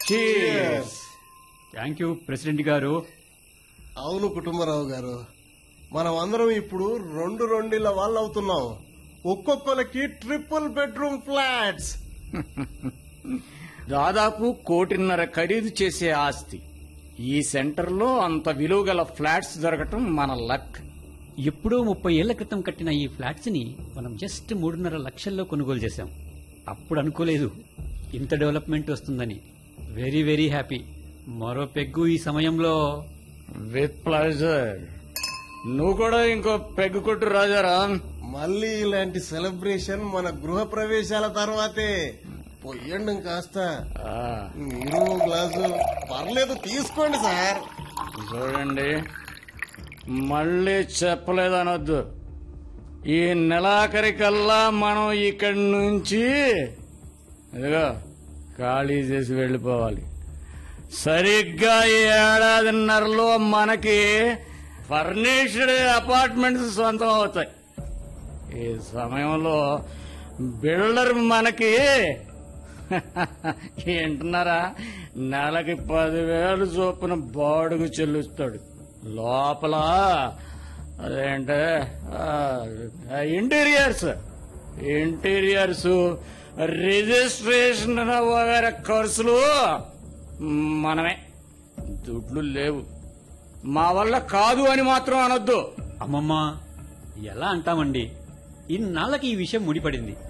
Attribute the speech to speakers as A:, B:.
A: thank you president గారు
B: అవును కుటుంబరావు గారు మనం అందరం ఇప్పుడు రెండు రెండిళ్ళ వాళ్ళు అవుతున్నాం ఒక్కొక్కరికి ట్రిపుల్ బెడ్రూమ్ ఫ్లాట్స్
C: దాదాపు కోటిన్నర ఖరీదు చేసే ఆస్తి ఈ సెంటర్లో అంత విలువ గల ఫ్లాట్స్ దొరకటం మన లక్
A: ఎప్పుడో ముప్పై ఏళ్ల క్రితం కట్టిన ఈ ఫ్లాట్స్ ని మనం జస్ట్ మూడున్నర లక్షల్లో కొనుగోలు చేశాం అప్పుడు అనుకోలేదు ఇంత డెవలప్మెంట్ వస్తుందని వెరీ వెరీ హ్యాపీ మరో పెగ్గు ఈ సమయంలో
C: విత్ ప్లెజర్ నువ్వు కూడా ఇంకో పెగ్గు కొట్టు రాజారాం
B: మళ్ళీ ఇలాంటి సెలబ్రేషన్ మన గృహ ప్రవేశాల తర్వాతే పొయ్యండి కాస్త
C: ఆ,
B: మీరు గ్లాసు పర్లేదు తీసుకోండి సార్
C: చూడండి మళ్ళీ చెప్పలేదనొద్దు ఈ నెలాఖరికల్లా మనం ఇక్కడి నుంచి ఇదిగో ఖాళీ చేసి వెళ్ళిపోవాలి సరిగ్గా ఈ ఏడాదిన్నరలో మనకి ఫర్నిష్డ్ అపార్ట్మెంట్స్ సొంతం అవుతాయి ఈ సమయంలో బిల్డర్ మనకి ఏంటున్నారా నెలకి పదివేలు చొప్పున బాడుగు చెల్లిస్తాడు లోపల అదేంటే ఆ, ఇంటీరియర్స్ ఇంటీరియర్స్ రిజిస్ట్రేషన్ వగైరా ఖర్చులు మనమే దుడ్లు లేవు మా వల్ల కాదు అని మాత్రం అనొద్దు
A: అమ్మమ్మ ఎలా అంటామండి ఇన్నాళ్ళకి ఈ విషయం ముడిపడింది